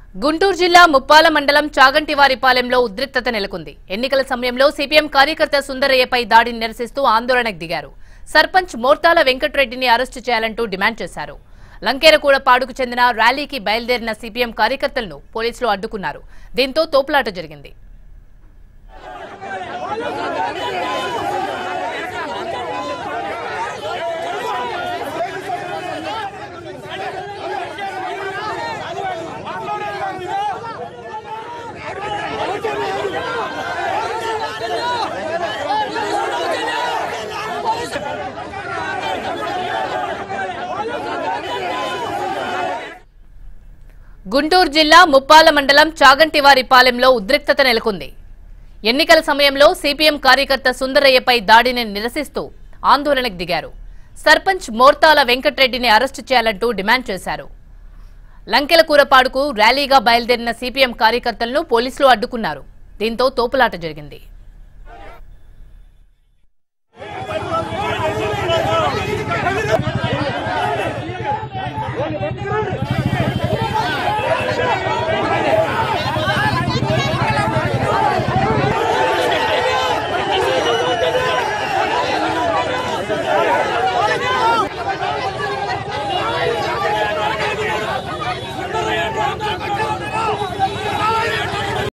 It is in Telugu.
గుంటూరు జిల్లా ముప్పాల మండలం చాగంటివారిపాలెంలో ఉద్రిక్తత నెలకొంది ఎన్నికల సమయంలో సిపిఎం కార్యకర్త సుందరయ్యపై దాడిని నిరసిస్తూ ఆందోళనకు దిగారు సర్పంచ్ మోర్తాల వెంకటరెడ్డిని అరెస్టు చేయాలంటూ డిమాండ్ చేశారు లంకేరకూడ పాడుకు చెందిన ర్యాలీకి బయలుదేరిన సిపిఎం కార్యకర్తలను పోలీసులు అడ్డుకున్నారు దీంతో తోపులాట జరిగింది గుంటూరు జిల్లా ముప్పాల మండలం చాగంటివారిపాలెంలో ఉద్రిక్తత నెలకొంది ఎన్నికల సమయంలో సిపిఎం కార్యకర్త సుందరయ్యపై దాడిని నిరసిస్తూ ఆందోళనకు దిగారు సర్పంచ్ మోర్తాల వెంకటరెడ్డిని అరెస్టు చేయాలంటూ డిమాండ్ చేశారు లంకెలకూరపాడుకు ర్యాలీగా బయలుదేరిన సిపిఎం కార్యకర్తలను పోలీసులు అడ్డుకున్నారు దీంతో తోపులాట జరిగింది